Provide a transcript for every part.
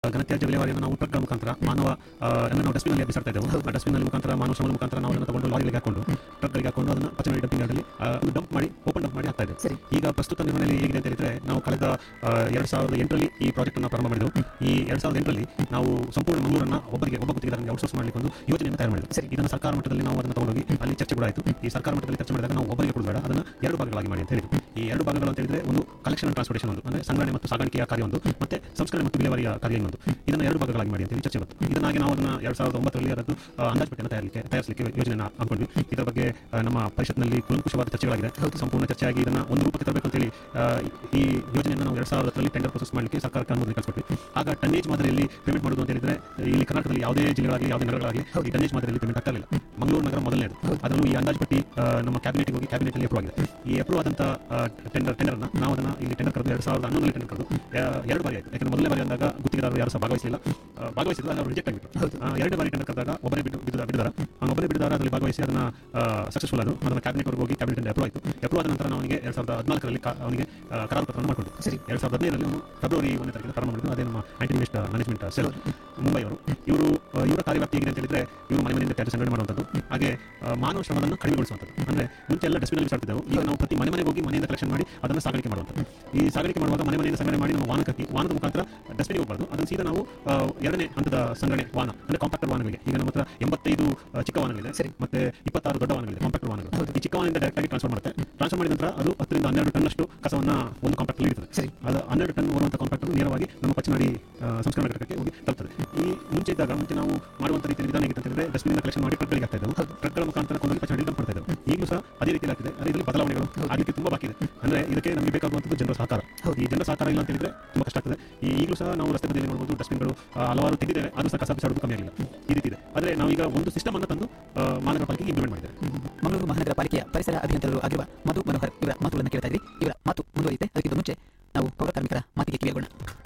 ಘನತ್ಯಾಜ್ಯ ವಿಲೇವಾರಿಯನ್ನು ನಾವು ಟ್ರಕ್ಗಳ ಮುಖಾಂತರ ಮಾನವ ಆ, ಅಂದ್ರೆ ನಾವು ಡಸ್ಟ್ಬಿನ್ ಅಲ್ಲಿ ಬಿಸಾಡ್ತಾ ಇದ್ದೆವು ಆ ಡಸ್ಟ್ಬಿನ್ ಅಲ್ಲಿ ಮುಖಾಂತರ ಮಾನವ ಶ್ರಮದ ಮುಖಾಂತರ ನಾವು ಅದನ್ನು ತಗೊಂಡು ಲಾರಿಗಳಿಗೆ ಹಾಕೊಂಡು ಟ್ರಕ್ಗಳಿಗೆ ಹಾಕೊಂಡು ಅದನ್ನು ಪಚನಡಿ ಡಂಪಿಂಗ್ ಯಾರ್ಡಲ್ಲಿ ಒಂದು ಡಂಪ್ ಮಾಡಿ ಓಪನ್ ಡಂಪ್ ಮಾಡಿ ಹಾಕ್ತಾ ಇದ್ದೇವೆ ಸರಿ. ಈಗ ಪ್ರಸ್ತುತ ನಿರ್ವಹಣೆಯಲ್ಲಿ ಹೇಗಿದೆ ಅಂತ ಹೇಳಿದ್ರೆ ನಾವು ಕಳೆದ ಎರಡ್ ಸಾವಿರದ ಎಂಟರಲ್ಲಿ ಈ ಪ್ರಾಜೆಕ್ಟ್ ಅನ್ನು ಪ್ರಾರಂಭ ಮಾಡಿದೆವು ಈ ಎರಡ್ ಸಾವಿರದ ಎಂಟರಲ್ಲಿ ನಾವು ಸಂಪೂರ್ಣ ಮಂಗಳೂರನ್ನ ಒಬ್ಬರಿಗೆ ಒಬ್ಬ ಗುತ್ತಿಗೆದಾರನಿಗೆ ಔಟ್ಸೋರ್ಸ್ ಮಾಡಲಿಕ್ಕೆ ಒಂದು ಯೋಜನೆಯನ್ನು ತಯಾರು ಮಾಡಿದ್ವಿ ಸರಿ. ಇದನ್ನು ಸರ್ಕಾರ ಮಟ್ಟದಲ್ಲಿ ನಾವು ಅದನ್ನು ತಗೊಂಡೋಗಿ ಅಲ್ಲಿ ಚರ್ಚೆ ಕೂಡ ಆಯಿತು ಈ ಸರ್ಕಾರ ಮಟ್ಟದಲ್ಲಿ ಚರ್ಚೆ ಮಾಡಿದಾಗ ನಾವು ಒಬ್ಬರಿಗೆ ಕೊಡಬೇಡ ಅದನ್ನು ಎರಡು ಭಾಗಗಳಾಗಿ ಮಾಡಿ ಅಂತ ಹೇಳಿದ್ವಿ ಈ ಎರಡು ಭಾಗಗಳು ಅಂತ ಹೇಳಿದ್ರೆ ಒಂದು ಕಲೆಕ್ಷನ್ ಅಂಡ್ ಟ್ರಾನ್ಸ್ಪೋರ್ಟೇಷನ್ ಒಂದು ಅಂದ್ರೆ ಸಂಗ್ರಹಣೆ ಮತ್ತು ಸಾಗಾಣಿಕೆಯ ಕಾರ್ಯ ಒಂದು ಮತ್ತೆ ಸಂಸ್ಕರಣೆ ಮತ್ತು ವಿಲೇವಾರಿಯ ಕಾರ್ಯ ಇನ್ನೊಂದು ಇದನ್ನು ಎರಡು ಭಾಗಗಳಾಗಿ ಮಾಡಿ ಅಂತ ಹೇಳಿ ಚರ್ಚೆ ಬಂತು ಇದನ್ನಾಗಿ ನಾವು ಅದನ್ನ ಎರಡ್ ಸಾವಿರದ ಒಂಬತ್ತರಲ್ಲಿ ಅದನ್ನು ಆ, ಅಂದಾಜುಪಟ್ಟಿಯನ್ನು ತಯಾರಿಸಲಿಕ್ಕೆ ತಯಾರಿಸಲಿಕ್ಕೆ ಯೋಜನೆಯನ್ನು ಹಾಕೊಂಡ್ವಿ ಇದರ ಬಗ್ಗೆ ಆ, ನಮ್ಮ ಪರಿಷತ್ನಲ್ಲಿ ಕುಲಂಕುಷವಾದ ಚರ್ಚೆಗಳಾಗಿದೆ ಸಂಪೂರ್ಣ ಚರ್ಚೆಯಾಗಿ ಇದನ್ನ ಒಂದು ರೂಪಕ್ಕೆ ತರಬೇಕು ಅಂತೇಳಿ ಆ, ಈ ಯೋಜನೆಯನ್ನು ನಾವು ಎರಡ್ ಸಾವಿರದ ಹತ್ತರಲ್ಲಿ ಟೆಂಡರ್ ಪ್ರೊಸೆಸ್ ಮಾಡಲಿಕ್ಕೆ ಸರ್ಕಾರಕ್ಕೆ ಅನುಮೋದನೆ ಕಳಿಸ್ಕೊಟ್ವಿ ಆಗ ಟನ್ನೇಜ್ ಮಾದರಿಯಲ್ಲಿ ಪೇಮೆಂಟ್ ಮಾಡೋದು ಅಂತ ಹೇಳಿದ್ರೆ ಇಲ್ಲಿ ಕರ್ನಾಟಕದಲ್ಲಿ ಯಾವುದೇ ಜಿಲ್ಲೆಗಳಾಗಲಿ ಯಾವುದೇ ನಗರಗಳಾಗಲಿ ಈ ಟನ್ನೇಜ್ ಮಾದರಿಯಲ್ಲಿ ಪೇಮೆಂಟ್ ಆಗ್ತಾ ಇಲ್ಲ ಮಂಗಳೂರು ನಗರ ಮೊದಲನೇದು ಅದನ್ನು ಈ ಅಂದಾಜುಪಟ್ಟಿ ಆ, ನಮ್ಮ ಕ್ಯಾಬಿನೆಟ್ಗೆ ಹೋಗಿ ಕ್ಯಾಬಿನೆಟ್ ಅಲ್ಲಿ ಅಪ್ರೂವ್ ಆಗಿದೆ ಈ ಅಪ್ರೂವ್ ಆದಂತ ಟೆಂಡರ್ ಟೆಂಡರ್ ನಾವು ಅದನ್ನ ಇಲ್ಲಿ ಟೆಂಡರ್ ಕರೆದು ಎರಡ್ ಸಾವಿರದ ಹನ್ನೊಂದರಲ್ಲಿ ಟೆಂಡರ್ ಕರೆದು ಆ, ಎರಡು ಬಾರಿ ಆಯ್ತು ಯಾಕಂದ್ರೆ ಮೊದಲನೇ ಬಾರಿ ಅಂದಾಗ ಗುತ್ತಿಗೆದಾರರು ಯಾರು ಸಹ ಭಾಗವಹಿಸಲಿಲ್ಲ ಆ, ಭಾಗವಹಿಸಿದ್ರು ಅವರು ರಿಜೆಕ್ಟ್ ಆಗಿಬಿಟ್ಟು ಆ, ಎರಡನೇ ಬಾರಿ ಟೆಂಡರ್ ಕರೆದಾಗ ಒಬ್ಬರೇ ಬಿಟ್ಟು ಬಿಡುದ ಬಿಡಿದಾರ ಒಬ್ಬರೇ ಬಿಡಿದಾರ ಅದರಲ್ಲಿ ಭಾಗವಹಿಸಿ ಅದನ್ನ ಸಕ್ಸಸ್ಫುಲ್ ಅದು ಅದನ್ನ ಕ್ಯಾಬಿನೆಟ್ ವರೆಗೆ ಹೋಗಿ ಕ್ಯಾಬಿನೆಟ್ ಅಪ್ರೂವ್ ಆಯಿತು ಅಪ್ರೂವ್ ಆದ ನಂತರ ನಾವು ಅವನಿಗೆ ಎರಡ್ ಸಾವಿರದ ಹದಿನಾಲ್ಕರಲ್ಲಿ ಕಾ- ಅವನಿಗೆ ಆ, ಕರಾರು ಪತ್ರವನ್ನು ಮಾಡಿಕೊಂಡು ಸರಿ. ಎರಡ್ ಸಾವಿರದ ಹದಿನೈದರಲ್ಲಿ ಅವನು ಫೆಬ್ರವರಿ ಒಂದನೇ ತಾರೀಕು ಪ್ರಾರಂಭ ಮಾಡಿದ್ದು ಅದೇ ನಮ್ಮ anti waste management cell Mumbai ಅವರು ಇವರು ಆ, ಇವರ ಕಾರ್ಯವ್ಯಾಪ್ತಿ ಹೇಗಿದೆ ಅಂತ ಹೇಳಿದ್ರೆ ಇವರು ಮನೆ ಮನೆಯಿಂದ ತ್ಯಾಜ್ಯ ಸಂಗ್ರಹಣೆ ಮಾಡುವಂಥದ್ದು ಹಾಗೆ ಆ, ಮಾನವ ಶ್ರಮವನ್ನು ಕಡಿಮೆಗೊಳಿಸುವಂಥದ್ದು ಅಂದ್ರೆ ಮುಂಚೆ ಎಲ್ಲ ಡಸ್ಟ್ಬಿನ್ ಅಲ್ಲಿ ಬಿಸಾಡ್ತಿದ್ದೆವು ಈಗ ನಾವು ಪ್ರತಿ ಮನೆ ಮನೆಗೆ ಹೋಗಿ ಮನೆಯಿಂದ ಕಲೆಕ್ಷನ್ ಮಾಡಿ ಅದನ್ನು ಸಾಗಾಣಿಕೆ ಮಾಡುವಂಥದ್ದು ಈ ಸಾಗಾಣಿಕೆ ಮಾಡುವಾಗ ಮನೆ ಮನೆಯಿಂದ ಸಂಗ್ರಹಣೆ ಮಾಡಿ ನಮ್ಮ ವಾಹನಕ್ಕೆ ಹಾಕಿ ವಾಹನದ ಮುಖಾಂತರ ಡಸ್ಟ್ಬಿನ್ ಹೋಗಬಾರ್ದು ಅದನ್ನು ಸೀದಾ ನಾವು ಆ, ಎರಡನೇ ಹಂತದ ಸಂಗ್ರಹಣೆ ವಾಹನ ಅಂದ್ರೆ ಕಾಂಪ್ಯಾಕ್ಟರ್ ವಾಹನಗಳಿಗೆ ಈಗ ನಮ್ಮ ಹತ್ರ ಎಂಬತ್ತೈದು ಆ, ಚಿಕ್ಕ ವಾಹನಗಳಿದೆ ಸರಿ. ಮತ್ತೆ ಇಪ್ಪತ್ತಾರು ದೊಡ್ಡ ವಾಹನಗಳಿದೆ ಕಾಂಪ್ಯಾಕ್ಟರ್ ವಾಹನಗಳು ಈ ಚಿಕ್ಕ ವಾಹನದಿಂದ ಡೈರೆಕ್ಟ್ ಆಗಿ ಟ್ರಾನ್ಸ್ಫರ್ ಮಾಡುತ್ತೆ ಟ್ರಾನ್ಸ್ಫರ್ ಮಾಡಿದ ನಂತರ ಅದು ಹತ್ತರಿಂದ ಹನ್ನೆರಡು ಟನ್ನಷ್ಟು ಕಸವನ್ನ ಒಂದು ಕಾಂಪ್ಯಾಕ್ಟ್ ಇರ್ತದೆ ಸರಿ. ಅದು ಹನ್ನೆರಡು ಟನ್ ಬರುವಂತ ಕಾಂಪ್ಯಾಕ್ಟ್ ನೇರವಾಗಿ ನಮ್ಮ ಪಚ್ಚನಾಡಿ ಆ, ಸಂಸ್ಕರಣಾ ಘಟಕಕ್ಕೆ ಹೋಗಿ ತಲುಪ್ತದೆ ಈ ಮುಂಚೆ ಇದ್ದಾಗ ಮುಂಚೆ ನಾವು ಮಾಡುವಂತ ರೀತಿಯ ವಿಧಾನ ಹೇಗಿತ್ತು ಅಂತಂದ್ರೆ ಡಸ್ಟ್ಬಿನ್ ಕಲೆಕ್ಷನ್ ಮಾಡಿ ಟ್ರಕ್ಗಳಿಗೆ ಹಾಕ್ತಾ ಇದ್ದೆವು ಟ್ರಕ್ಗಳ ಮುಖಾಂತರ ಕೊಂಡೋಗಿ ಪಚ್ಚನಾಡಿ ಡಂಪ್ ಮಾಡ್ತಾ ಇದ್ದೆವು ಈಗಲೂ ಸಹ ಅದೇ ರೀತಿ ಆಗ್ತಿದೆ ಅದೇ ಇದರಲ್ಲಿ ಬದಲಾವಣೆಗಳು ಆಗಲಿಕ್ಕೆ ತುಂಬಾ ಬಾಕಿ ಇದೆ ಅಂದ್ರೆ ಇದಕ್ಕೆ ನಮಗೆ ಬೇಕಾಗುವಂತದ್ದು ಜನರ ಸಹಕಾರ ಈ ಜನರ ಸಹಕಾರ ಇಲ್ಲ ಅಂತ ಹೇಳಿದ್ರೆ ತುಂಬಾ ಕಷ್ಟ ಆಗ್ತದೆ ಈ ಈಗಲೂ ಸಹ ನಾವು ರಸ್ತೆ ಬದಿಯಲ್ಲಿ ನೋಡಬಹುದು ಡಸ್ಟ್ಬಿನ್ಗಳು ಹಲವಾರು ತೆಗೆದಿದ್ದೇವೆ ಆದ್ರೂ ಸಹ ಕಸ ಬಿಸಾಡೋದು ಕಮ್ಮಿ ಆಗಿಲ್ಲ ಈ ರೀತಿ ಇದೆ ಆದ್ರೆ ನಾವೀಗ ಒಂದು ಸಿಸ್ಟಮ್ ಅನ್ನು ತಂದು ಆ, ಮಹಾನಗರ ಪಾಲಿಕೆಗೆ ಇಂಪ್ಲಿಮೆಂಟ್ ಮಾಡಿದ್ದೇವೆ ಮಂಗಳೂರು ಮಹಾನಗರ ಪಾಲಿಕೆಯ ಪರಿಸರ ಅಭಿಯಂತರರು ಆಗಿರುವ ಮಧು ಮನೋಹರ್ ಇವರ ಮಾತುಗಳನ್ನು ಕೇಳ್ತಾ ಇದ್ರಿ ಇವರ ಮಾತು ಮುಂದುವರಿಯುತ್ತೆ ಅದಕ್ಕಿಂತ ಮುಂಚೆ ನಾವು ಪೌರ ಕಾರ್ಮಿಕರ ಮಾತಿಗೆ ಕಿವಿಯಾಗೋಣ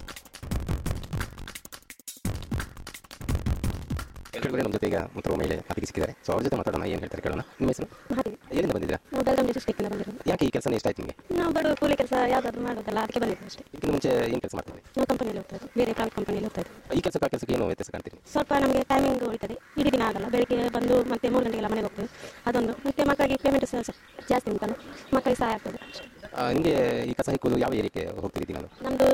ಕೇಳಿದ್ರೆ ನಮ್ಮ ಜೊತೆ ಈಗ ಒಂಥರ ಮಹಿಳೆ ಅತಿಗೆ ಸಿಕ್ಕಿದ್ದಾರೆ ಸೊ ಅವ್ರ ಜೊತೆ ಮಾತಾಡೋಣ ಏನು ಹೇಳ್ತಾರೆ ಕೇಳೋಣ ನಿಮ್ಮ ಹೆಸರು ಮಹಾದೇವಿ ಎಲ್ಲಿಂದ ಬಂದಿದ್ದೀರಾ ನಾವು ಬೆಳಗಾಂ ಡಿಸ್ಟ್ರಿಕ್ಟಿಂದ ಬಂದಿರೋದು ಯಾಕೆ ಈ ಕೆಲಸ ಇಷ್ಟ ಆಯ್ತು ನಿಮಗೆ ನಾವು ಬಡ ಕೂಲಿ ಕೆಲಸ ಯಾವುದಾದ್ರು ಮಾಡೋದಲ್ಲ ಅದಕ್ಕೆ ಬಂದಿದ್ದು ಅಷ್ಟೇ ಇದಕ್ಕಿಂತ ಮುಂಚೆ ಏನು ಕೆಲಸ ಮಾಡ್ತಿದ್ರಿ ನಾವು ಕಂಪನಿಯಲ್ಲಿ ಹೋಗ್ತಾ ಇದ್ವಿ ಬೇರೆ ಪ್ರೈವೇಟ್ ಕಂಪನಿಯಲ್ಲಿ ಹೋಗ್ತಾ ಇದ್ವಿ ಈ ಕೆಲಸಕ್ಕೆ ಆ ಕೆಲಸಕ್ಕೆ ಏನು ವ್ಯತ್ಯಾಸ ಕಾಣ್ತೀರಿ ಸ್ವಲ್ಪ ನಮಗೆ ಟೈಮಿಂಗ್ ಉಳಿತದೆ ಇಡೀ ದಿನ ಆಗಲ್ಲ ಬೆಳಿಗ್ಗೆ ಬಂದು ಮತ್ತೆ ಮೂರು ಗಂಟೆಗೆಲ್ಲ ಮನೆಗೆ ಹೋಗ್ತೇವೆ ಅದೊಂದು ಮತ್ತೆ ಮಕ್ಕಳಿಗೆ ಪೇಮೆಂಟ್ ಸಹ ಜಾಸ್ತಿ ಉಂಟಲ್ಲ ಮಕ್ಕಳಿಗೆ ಸಹಾಯ ಆಗ್ತದೆ ಅಷ್ಟೇ ಆ, ನಿಮಗೆ ಈ ಕಸ ಹಿಕ್ಕುವುದು ಯಾವ ಏರಿಯಾಕ್ಕೆ ಹೋಗ್ತಿದ್ದೀವಿ ನಾನು ನಮ್ಮದು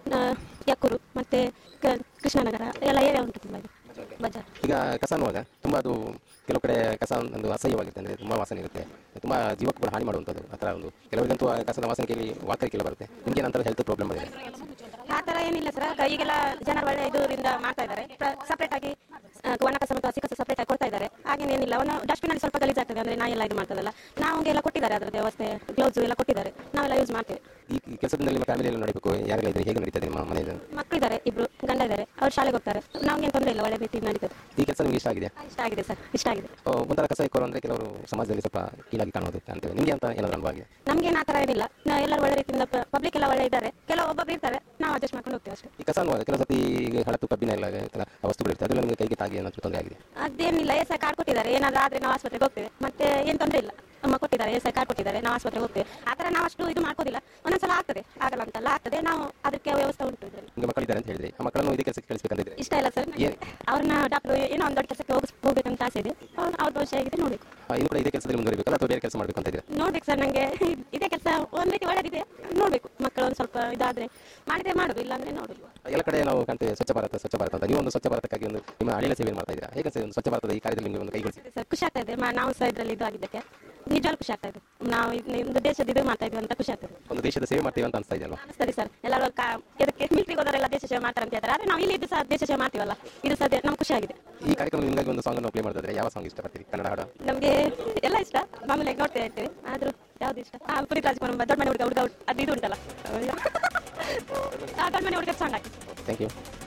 ಯಕ್ಕೂರು ಮತ್ತೆ ಕ- ಕೃಷ್ಣನಗರ ಎಲ್ಲ ಏರಿಯಾ ಉಂಟು ತುಂಬ ಇದೆ ಬಜಾರ್ ಈಗ ಕಸ ಅನ್ನುವಾಗ ತುಂಬ ಅದು ಕೆಲವು ಕಡೆ ಕಸ ಒಂದು ಅಸಹ್ಯವಾಗುತ್ತೆ ಅಂದರೆ ತುಂಬ ವಾಸನೆ ಇರುತ್ತೆ ತುಂಬ ಜೀವಕ್ಕೂ ಕೂಡ ಹಾನಿ ಮಾಡುವಂಥದ್ದು ಆ ಥರ ಒಂದು ಕೆಲವರಿಗಂತೂ ಆ ಕಸದ ವಾಸನೆ ಕೇಳಿ ವಾಕರಿಕೆಲ್ಲ ಬರುತ್ತೆ ನಿಮಗೆ ನಂತರ ಹೆಲ್ತ್ ಪ್ರಾಬ್ಲಮ್ ಇದೆ ಆ ಥರ ಏನಿಲ್ಲ ಸರ್ ಈಗೆಲ್ಲ ಜನರು ಒಳ್ಳೆ ಇದರಿಂದ ಮಾಡ್ತಾ ಇದ್ದಾರೆ ಸಪ್ರೇಟ್ ಆಗಿ ಆ, ಒಣ ಕಸ ಮತ್ತು ಹಸಿ ಕಸ ಸಪ್ರೇಟ್ ಆಗಿ ಕೊಡ್ತಾ ಇದ್ದಾರೆ ಹಾಗೇನೇನಿಲ್ಲ ಒಂದು ಡಸ್ಟ್ಬಿನ್ ಅಲ್ಲಿ ಸ್ವಲ್ಪ ಗಲೀಜಾಗ್ತದೆ ಅಂದ್ರೆ ನಾಯಿ ಎಲ್ಲ ಇದು ಮಾಡ್ತದಲ್ಲ ನಾವೆಲ್ಲ ಕೊಟ್ಟಿದ್ದಾರೆ ಅದರ ವ್ಯವಸ್ಥೆ ಗ್ಲೌಸ್ ಎಲ್ಲ ಕೊಟ್ಟಿದ್ದಾರೆ ನಾವೆಲ್ಲ ಯೂಸ್ ಮಾಡ್ತೇವೆ ಈ ಕೆಲಸದಿಂದ ನಿಮ್ಮ ಫ್ಯಾಮಿಲಿ ಎಲ್ಲ ನಡೀಬೇಕು ಯಾರೆಲ್ಲ ಇದ್ರೆ ಹೇಗೆ ನಡೀತದೆ ನಿಮ್ಮ ಮನೆಯಲ್ಲಿ ಮಕ್ಕಳಿದ್ದಾರೆ ಇಬ್ರು ಗಂಡ ಇದ್ದಾರೆ ಅವ್ರು ಶಾಲೆಗೆ ಹೋಗ್ತಾರೆ ನಮ್ಗೇನು ತೊಂದರೆ ಇಲ್ಲ ಒಳ್ಳೆ ರೀತಿ ನಡೀತದೆ ಈ ಕೆಲಸ ನಿಮಗೆ ಇಷ್ಟ ಆಗಿದೆ ಇಷ್ಟ ಆಗಿದೆ ಸರ್ ಇಷ್ಟ ಆಗಿದೆ ಆ, ಒಂಥರ ಕಸ ಇಕ್ಕೋರು ಅಂದರೆ ಕೆಲವರು ಸಮಾಜದಲ್ಲಿ ಸ್ವಲ್ಪ ಕೀಳಾಗಿ ಕಾಣೋದು ಅಂತೇವೆ ನಿಮಗೆ ಅಂತ ಏನಾದ್ರು ಅನುಭವ ಆಗಿದೆ ನಮ್ಗೇನು ಆ ಥರ ಏನಿಲ್ಲ ನಾವು ಎಲ್ಲರೂ ಒಳ್ಳೆ ರೀತಿಯಿಂದ ಪಬ್ಲಿಕ್ ಎಲ್ಲ ಒಳ್ಳೆ ಇದ್ದಾರೆ ಕೆಲವು ಒಬ್ಬೊಬ್ರು ಇರ್ತಾರೆ ನಾವು ಅಡ್ಜಸ್ಟ್ ಮಾಡ್ಕೊಂಡು ಹೋಗ್ತೇವೆ ಅಷ್ಟೇ ಈ ಕಸ ಅನ್ನುವಾಗ ಕೆಲವು ಸತಿ ಈಗ ಹಳತು ಕಬ್ಬಿನ ಎಲ್ಲ ಈ ಥರ ವಸ್ತುಗಳು ಇರ್ತದೆ ಅದೆಲ್ಲ ನಿಮಗೆ ಕೈಗೆ ತಾಗಿ ಏನಾದರೂ ತೊಂದರೆ ಆಗಿದೆ ಅದೇನಿಲ್ಲ ಎಸ್ ಐ ಕಾರ್ಡ್ ಕೊಟ್ಟಿದ್ದಾರೆ ಏನಾದ್ರೂ ಆದ್ರೆ ನಾವು ಆಸ್ಪತ್ರೆಗೆ ಹೋಗ್ತೇವೆ ಮತ್ತೆ ಏನ್ ತೊಂದರೆ ಇಲ್ಲ ಅಮ್ಮ ಕೊಟ್ಟಿದ್ದಾರೆ ಎಸ್ ಐ ಕಾರ್ಡ್ ಕೊಟ್ಟಿದ್ದಾರೆ ನಾವು ಆಸ್ಪತ್ರೆಗೆ ಹೋಗ್ತೇವೆ ಆ ಥರ ನಾವು ಅಷ್ಟು ಇದು ಮಾಡ್ಕೋದಿಲ್ಲ ಒಂದೊಂದ್ಸಲ ಆಗ್ತದೆ ಆಗಲ್ಲ ಅಂತಲ್ಲ ಆಗ್ತದೆ ನಾವು ಅದಕ್ಕೆ ವ್ಯವಸ್ಥೆ ಉಂಟು ಇದರಲ್ಲಿ ನಿಮಗೆ ಮಕ್ಕಳಿದ್ದಾರೆ ಅಂತ ಹೇಳಿದ್ರಿ ಆ ಮಕ್ಕಳನ್ನು ಇದೇ ಕೆಲಸಕ್ಕೆ ಕಳಿಸ್ಬೇಕಂತಿದ್ರೆ ಇಷ್ಟ ಇಲ್ಲ ಸರ್ ಏನ್? ಅವ್ರನ್ನ ಡಾಕ್ಟರ್ ಏನೋ ಒಂದು ದೊಡ್ಡ ಕೆಲಸಕ್ಕೆ ಹೋಗಿಸ್ ಹೋಗ್ಬೇಕಂತ ಆಸೆ ಇದೆ ಅವ್ರು ಅವ್ರ ಭವಿಷ್ಯ ಆಗಿದೆ ನೋಡ್ಬೇಕು ಇನ್ನು ಕೂಡ ಇದೇ ಕೆಲಸದಲ್ಲಿ ಮುಂದುವರಿಬೇಕಲ್ಲ ಅಥವಾ ಬೇರೆ ಕೆಲಸ ಮಾಡಬೇಕು ಅಂತ ಇದ್ರೆ ನೋಡ್ಬೇಕು ಸರ್ ನಂಗೆ ಇದೇ ಕೆಲಸ ಒಂದ್ ರೀತಿ ಒಳ್ಳೇದಿದೆ ನೋಡ್ಬೇಕು ಮಕ್ಕಳು ಒಂದು ಸ್ವಲ್ಪ ಇದಾದ್ರೆ ಮಾಡಿದ್ರೆ ಮಾಡೋದು ಇಲ್ಲಾಂದ್ರೆ ನೋಡುದು ಎಲ್ಲ ಕಡೆ ನಾವು ಕಾಣ್ತೇವೆ ಸ್ವಚ್ಛ ಭಾರತ ಸ್ವಚ್ಛ ಭಾರತ ಅಂತ ನೀವು ಒಂದು ಸ್ವಚ್ಛ ಭಾರತಕ್ಕಾಗಿ ಒಂದು ನಿಮ್ಮ ಅಳಿಲ ಸೇವೆ ಮಾಡ್ತಾ ಇದ್ದೀರಾ ಹೇಗೆ ಸರ್ ಒಂದು ಸ್ವಚ್ಛ ಭಾರತದ ಈ ಕಾರ್ಯದಲ್ಲಿ ನಿಮಗೆ ಒಂದು ಕೈಗೊಳಿಸಿ ಸರ್ ಖುಷಿ ಆಗ್ತಾ ಇದೆ ಮ- ನಾವು ಸಹ ಇದರಲ್ಲಿ ಇದು ಆಗಿದ್ದಕ್ಕೆ ನಿಜವಾಗ್ಲೂ ಖುಷಿ ಆಗ್ತಾ ಇದೆ ನಾವು ಇದ್ನ- ಒಂದು ದೇಶದ ಇದು ಮಾಡ್ತಾ ಇದ್ವಿ ಅಂತ ಖುಷಿ ಆಗ್ತದೆ ಒಂದು ದೇಶದ ಸೇವೆ ಮಾಡ್ತೀವಿ ಅಂತ ಅನಿಸ್ತಾ ಇದೆಯಲ್ವಾ ಸರಿ ಸರ್ ಎಲ್ಲರೂ ಕಾ- ಇದಕ್ಕೆ ಮಿಲಿಟರಿ ಹೋದವರೆಲ್ಲ ದೇಶ ಸೇವೆ ಮಾಡ್ತಾರೆ ಅಂತ ಹೇಳ್ತಾರೆ ಆದ್ರೆ ನಾವು ಇಲ್ಲಿ ಇದ್ದು ಸಹ ದೇಶ ಸೇವೆ ಮಾಡ್ತೀವಲ್ಲ ಇದು ಸಹ ದೇ- ನಮ್ಗೆ ಖುಷಿ ಆಗಿದೆ ಈ ಕಾರ್ಯಕ್ರಮ ನಿಮಗಾಗಿ ಒಂದು ಸಾಂಗ್ ಪ್ಲೇ ಮಾಡ್ತಿದ್ರೆ ಯಾವ ಸಾಂಗ್ ಇಷ್ಟಪಡ್ತೀರಿ ಕನ್ನಡ ಹಾಡು ನಮಗೆ ಎಲ್ಲ ಇಷ್ಟ ಮಾಮೂಲಿ ನೋಡ್ತಾ ಇರ್ತೀವಿ ಆದ್ರೂ ಯಾವ್ದು ಇಷ್ಟ ಆ ಪುನೀತ್ ರಾಜ್ಕುಮಾರ್ ದೊಡ್ಡ ಮನೆ ಹುಡುಗ ಹುಡುಗ ಅದು ಇದು ಉಂಟಲ್ಲ ಆ ದೊಡ್ಡ ಮನೆ ಹುಡುಗ ಸಾಂಗ್ ಹಾಕಿ ಥ್ಯಾಂಕ್ ಯು